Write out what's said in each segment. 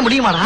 முடியுமாடா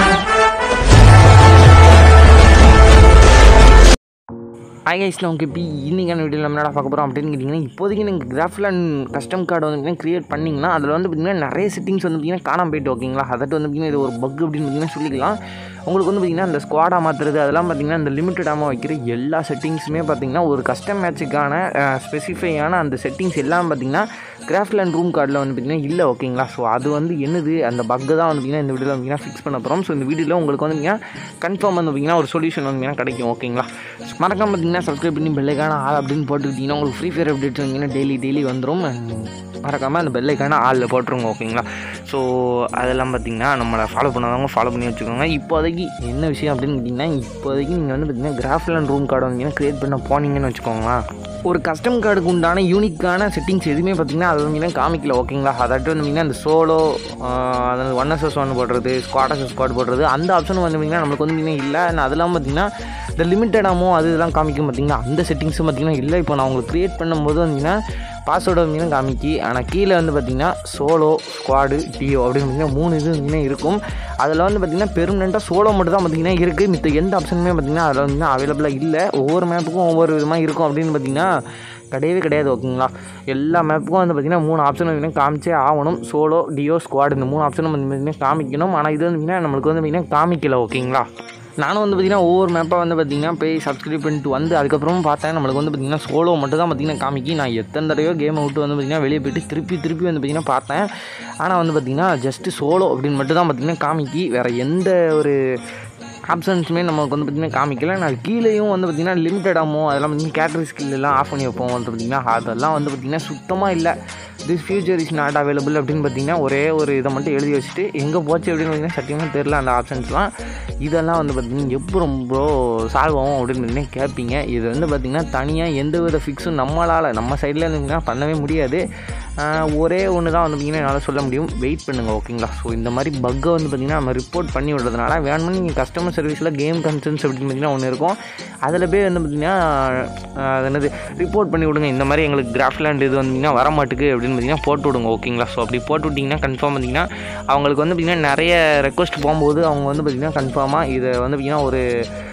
hi guys நான் இப்போ இன்றைக்கான வீடியோ நம்ம என்ன பார்க்க போகிறோம் அப்படின்னு கேட்டிங்கன்னா இப்போதைக்கு நீங்கள் கிராஃபில் அண்ட் கஸ்டம் கார்டு வந்து க்ரியேட் பண்ணிங்கன்னா அதில் வந்து பார்த்திங்கன்னா நிறைய செட்டிங்ஸ் வந்து பார்த்திங்கன்னா காணாம போயிட்டு ஓகேங்களா அதட்டு வந்து பார்த்திங்கன்னா இது ஒரு பக் அப்படின்னு பார்த்திங்கன்னா சொல்லிக்கலாம் உங்களுக்கு வந்து பார்த்திங்கன்னா இந்த ஸ்குவாடாக மாற்றுறது அதெல்லாம் பார்த்திங்கன்னா இந்த லிமிட்டட் ஆமாம் வைக்கிற எல்லா செட்டிங்ஸுமே பார்த்திங்கன்னா ஒரு கஸ்டம் மேட்சுக்கான ஸ்பெசிஃபையான அந்த செட்டிங்ஸ் எல்லாம் பார்த்திங்கன்னா கிராஃப்ட் அண்ட் ரூம் கார்டில் வந்து பார்த்திங்கன்னா இல்லை ஓகேங்களா ஸோ அது வந்து என்னது அந்த பக்கு தான் வந்து பார்த்திங்கன்னா இந்த வீடியோவில் வந்து ஃபிக்ஸ் பண்ண போகிறோம் ஸோ இந்த வீடியோவில் உங்களுக்கு வந்து பார்த்திங்கன்னா கன்ஃபார்ம் வந்து பார்த்திங்கன்னா ஒரு சொல்யூஷன் வந்து பார்த்திங்கன்னா கிடைக்கும் ஓகேங்களா மறக்காம பார்த்திங்கன்னா சப்ஸ்கிரைப் பண்ணி பெல்லைக்கான ஆள் அப்படின்னு போட்டுக்கிட்டிங்கன்னா உங்களுக்கு ஃப்ரீ ஃபயர் அப்டேட்ஸ் வந்தீங்கன்னா டெய்லி டெய்லி வந்துடும் மறக்காமல் அந்த பெல்லைக்கான ஆளில் போட்டுருங்க ஓகேங்களா ஸோ அதெல்லாம் பார்த்திங்கன்னா நம்மளை ஃபாலோ பண்ணாதவங்க ஃபாலோ பண்ணி வச்சுக்கோங்க இப்போதைக்கு என்ன விஷயம் அப்படின்னு கேட்டிங்கன்னா இப்போதைக்கு நீங்கள் வந்து பார்த்திங்கன்னா கிராஃபில் அண்ட் ரூம் கார்டு வந்தீங்கன்னா க்ரியேட் பண்ண போனீங்கன்னு வச்சுக்கோங்களேன் ஒரு கஸ்டம் கார்டுக்கு உண்டான யூனிக்கான செட்டிங்ஸ் எதுவுமே பார்த்திங்கன்னா அது வந்து காமிக்கல ஓகேங்களா அதாட்டு வந்து பார்த்திங்கன்னா இந்த சோலோ அதாவது ஒன் எஸ்எஸ் ஒன் போடுறது ஸ்குவாட் எஸ்எஸ் ஸ்குவாட் போடுறது அந்த ஆப்ஷன் வந்து பார்த்திங்கன்னா நம்மளுக்கு வந்து பார்த்திங்கன்னா இல்லை and அதெல்லாம் பார்த்திங்கன்னா இந்த லிமிட்டட் அமோ அது இதெல்லாம் காமிக்கும் பார்த்திங்கன்னா அந்த செட்டிங்ஸும் பார்த்திங்கன்னா இல்லை இப்போ நான் உங்களுக்கு க்ரியேட் பண்ணும்போது வந்தீங்கன்னா பாஸ்வேர்டு வந்தீங்கன்னா காமிக்கி ஆனால் கீழே வந்து பார்த்திங்கன்னா சோலோ ஸ்குவாடு டிஓ அப்படின்னு பார்த்தீங்கன்னா மூணு இது வந்தீங்கன்னா இருக்கும் அதில் வந்து பார்த்திங்கன்னா பெர்மனெண்ட்டாக சோலோ மட்டும் தான் பார்த்திங்கன்னா இருக்குது மித்த எந்த ஆப்ஷனுமே பார்த்திங்கன்னா அதில் வந்து அவைலபிளாக இல்லை ஒவ்வொரு மேப்புக்கும் ஒவ்வொரு விதமாக இருக்கும் அப்படின்னு பார்த்திங்கன்னா கிடையவே கிடையாது ஓகேங்களா எல்லா மேப்புக்கும் வந்து பார்த்திங்கன்னா மூணு ஆப்ஷன் வந்து காமிச்சே ஆகணும் சோலோ டிஓ ஸ்குவாட் இந்த மூணு ஆப்ஷனும் வந்து பார்த்திங்கன்னா காமிக்கணும் ஆனால் இது வந்து பார்த்திங்கன்னா நம்மளுக்கு வந்து பார்த்திங்கன்னா காமிக்கல ஓகேங்களா நானும் வந்து பார்த்திங்கன்னா ஒவ்வொரு மேப்பாக வந்து பார்த்திங்கன்னா போய் சப்ஸ்கிரைப் பண்ணிட்டு வந்து அதுக்கப்புறமும் பார்த்தேன் நம்மளுக்கு வந்து பார்த்திங்கன்னா சோலோ மட்டும் தான் பார்த்திங்கன்னா காமிக்கி நான் எத்தனை தடவையோ கேமை விட்டு வந்து பார்த்திங்கன்னா வெளியே போயிட்டு திருப்பி திருப்பி வந்து பார்த்திங்கன்னா பார்த்தேன் ஆனால் வந்து பார்த்திங்கன்னா ஜஸ்ட்டு சோலோ அப்படின்னு மட்டும் தான் பார்த்திங்கன்னா காமிக்கி வேறு எந்த ஒரு ஆப்ஷன்ஸுமே நமக்கு வந்து பார்த்திங்கன்னா காமிக்கல நான் கீழேயும் வந்து பார்த்திங்கன்னா லிமிட்டட் ஆமோ அதெல்லாம் பார்த்திங்கன்னா கேட்டரி ஸ்கில் எல்லாம் ஆஃப் பண்ணி வைப்போம் வந்து பார்த்திங்கன்னா அதெல்லாம் வந்து பார்த்திங்கன்னா சுத்தமாக இல்லை this future is not available அப்படின்னு பார்த்தீங்கன்னா ஒரே ஒரு இதை மட்டும் எழுதி வச்சுட்டு எங்கே போச்சு அப்படின்னு பார்த்தீங்கன்னா சத்தியமாக தெரில அந்த ஆப்ஷன்ஸ்லாம் இதெல்லாம் வந்து பார்த்திங்கன்னா எப்போ ரொம்ப சால்வ் ஆகும் அப்படின்னு பார்த்தீங்கன்னா கேட்பீங்க இது வந்து பார்த்திங்கன்னா தனியாக எந்த வித ஃபிக்ஸும் நம்மளால் நம்ம சைடில் இருந்தீங்கன்னா பண்ணவே முடியாது ஆஹ் ஒரே ஒன்று தான் வந்து பார்த்திங்கன்னா என்னால் சொல்ல முடியும் வெயிட் பண்ணுங்கள் ஓகேங்களா ஸோ இந்த மாதிரி பக்கை வந்து பார்த்திங்கன்னா நம்ம ரிப்போர்ட் பண்ணி விடுறதுனால வேணும்னு நீங்கள் கஸ்டமர் சர்வீஸில் கேம் கன்சர்ன்ஸ் அப்படின்னு பார்த்திங்கன்னா ஒன்று இருக்கும் அதில் போய் வந்து பார்த்திங்கன்னா ஆஹ் அது என்னது ரிப்போர்ட் பண்ணி விடுங்க இந்த மாதிரி எங்களுக்கு கிராஃப்லேண்ட் இது வந்தீங்கன்னா வர மாட்டுக்கு அப்படின்னு பார்த்தீங்கன்னா போட்டு விடுங்க ஓகேங்களா ஸோ அப்படி போட்டு விட்டிங்கன்னா கன்ஃபார்ம் பார்த்தீங்கன்னா அவங்களுக்கு வந்து பார்த்திங்கன்னா நிறைய ரெக்வஸ்ட் போகும்போது அவங்க வந்து பார்த்திங்கன்னா கன்ஃபார்மாக இதை வந்து பார்த்திங்கன்னா ஒரு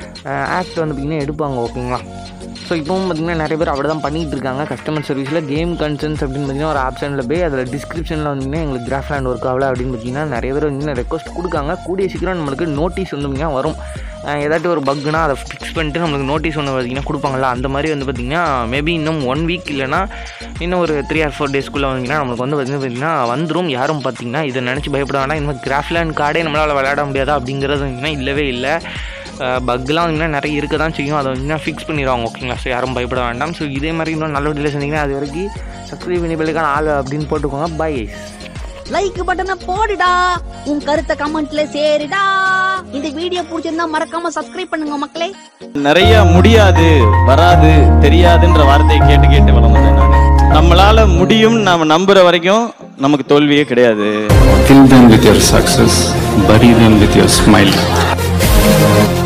ஆக்ட் வந்து பார்த்திங்கன்னா எடுப்பாங்க ஓகேங்களா ஸோ இப்போவும் பார்த்திங்கன்னா நிறைய பேர் அப்படி தான் பண்ணிகிட்டு இருக்காங்க கஸ்டமர் சர்வீஸில் கேம் கன்சர்ன்ஸ் அப்படின்னு பார்த்தீங்கன்னா ஒரு ஆப்ஷனில் போய் அதில் டிஸ்கிரிப்ஷனில் வந்தீங்கன்னா எங்களுக்கு கிராஃப்லேண்ட் ஒர்க் ஆகல அப்படின்னு பார்த்தீங்கன்னா நிறைய பேர் வந்து ரெக்வஸ்ட் கொடுக்காங்க கூடிய சீக்கிரம் நம்மளுக்கு நோட்டீஸ் வந்து பார்த்திங்கன்னா வரும் அஹ் ஏதாட்டும் ஒரு பக்குனா அதை ஃபிக்ஸ் பண்ணிட்டு நம்மளுக்கு நோட்டீஸ் ஒன்று பார்த்தீங்கன்னா கொடுப்பாங்கல்ல அந்த மாதிரி வந்து பார்த்திங்கன்னா மேபி இன்னும் ஒன் வீக் இல்லைனா இன்னும் ஒரு த்ரீ ஆர் ஃபோர் டேஸ்க்குள்ளே வந்தீங்கன்னா நம்மளுக்கு வந்து பார்த்திங்கன்னா பார்த்திங்கன்னா வந்துடும் யாரும் பார்த்திங்கன்னா இதை நினச்சி பயப்பட வேண்டாம் இந்த மாதிரி கிராஃப்லேண்ட் கார்டே நம்மளால் விளையாட முடியாதா அப்படிங்கிறது வந்துங்கன்னா இல்லவே இல்லை பக்லாம் வந்து நிறைய இருக்க தான் செய்யும் அதை வந்து ஃபிக்ஸ் பண்ணிடுவாங்க ஓகேங்களா ஸோ யாரும் பயப்பட வேண்டாம் ஸோ இதே மாதிரி இன்னும் நல்ல வீடியோஸ் இருந்தீங்கன்னா அது வரைக்கும் சப்ஸ்கிரைப் பண்ணி பெல்லுக்கான ஆள் அப்படின்னு போட்டுக்கோங்க பை லைக் பட்டனை போடுடா உன் கருத்தை கமெண்ட்ல சேருடா இந்த வீடியோ பிடிச்சிருந்தா மறக்காம சப்ஸ்கிரைப் பண்ணுங்க மக்களே நிறைய முடியாது வராது தெரியாதுன்ற வார்த்தையை கேட்டு கேட்டு வளர்ந்தேன் நான் நம்மளால முடியும் நாம நம்புற வரைக்கும் நமக்கு தோல்வியே கிடையாது Kill them with your success, bury them with your smile.